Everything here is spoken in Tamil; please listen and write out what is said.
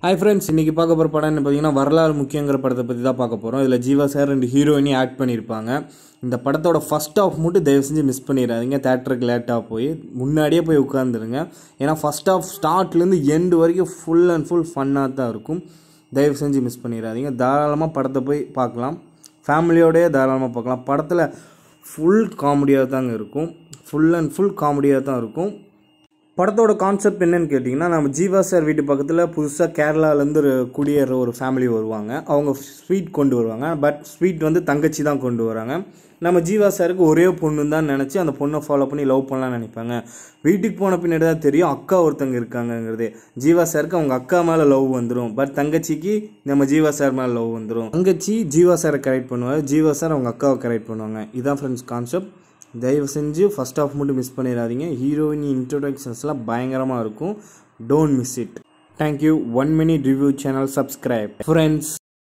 ஹாய் ஃப்ரெண்ட்ஸ் இன்றைக்கி பார்க்க போகிற படம் என்ன பார்த்தீங்கன்னா வரலாறு முக்கியங்கிற படத்தை பற்றி தான் பார்க்க போகிறோம் இதில் ஜீவா சார் ரெண்டு ஹீரோயினி ஆக்ட் பண்ணியிருப்பாங்க இந்த படத்தோட ஃபஸ்ட் ஆஃப் மட்டும் தயவு செஞ்சு மிஸ் பண்ணிடாதீங்க தேட்டருக்கு லேட்டாக போய் முன்னாடியே போய் உட்காந்துருங்க ஏன்னா ஃபஸ்ட் ஆஃப் ஸ்டார்ட்லேருந்து எண்டு வரைக்கும் ஃபுல் அண்ட் ஃபுல் ஃபன்னாக தான் இருக்கும் தயவு செஞ்சு மிஸ் பண்ணிடாதீங்க தாராளமாக படத்தை போய் பார்க்கலாம் ஃபேமிலியோடயே தாராளமாக பார்க்கலாம் படத்தில் ஃபுல் காமெடியாக தாங்க இருக்கும் ஃபுல் அண்ட் ஃபுல் காமெடியாக தான் இருக்கும் படத்தோட கான்செப்ட் என்னன்னு கேட்டிங்கன்னா நம்ம ஜீவா சார் வீட்டு பக்கத்தில் புதுசாக கேரளாலேருந்து ஒரு குடியேற ஒரு ஃபேமிலி வருவாங்க அவங்க ஸ்வீட் கொண்டு வருவாங்க பட் ஸ்வீட் வந்து தங்கச்சி தான் கொண்டு வராங்க நம்ம ஜீவா சாருக்கு ஒரே பொண்ணு தான் நினச்சி அந்த பொண்ணை ஃபாலோ பண்ணி லவ் பண்ணலாம்னு நினைப்பாங்க வீட்டுக்கு போன பின்னாடி தான் தெரியும் அக்கா ஒருத்தங்க இருக்காங்கங்கிறதே ஜீவா சாருக்கு அவங்க அக்கா மேலே லவ் வந்துடும் பட் தங்கச்சிக்கு நம்ம ஜீவா சார் மேலே லவ் வந்துடும் தங்கச்சி ஜீவா சாரை கரெக்ட் பண்ணுவார் ஜீவா சார் அவங்க அக்காவை கரெக்ட் பண்ணுவாங்க இதான் ஃப்ரெண்ட்ஸ் கான்செப்ட் தயவு செஞ்சு ஃபஸ்ட் ஆஃப் மட்டும் மிஸ் பண்ணிடாதீங்க ஹீரோயின் இன்ட்ரோடக்ஷன்ஸ்லாம் பயங்கரமாக இருக்கும் don't miss it thank you one minute review channel subscribe friends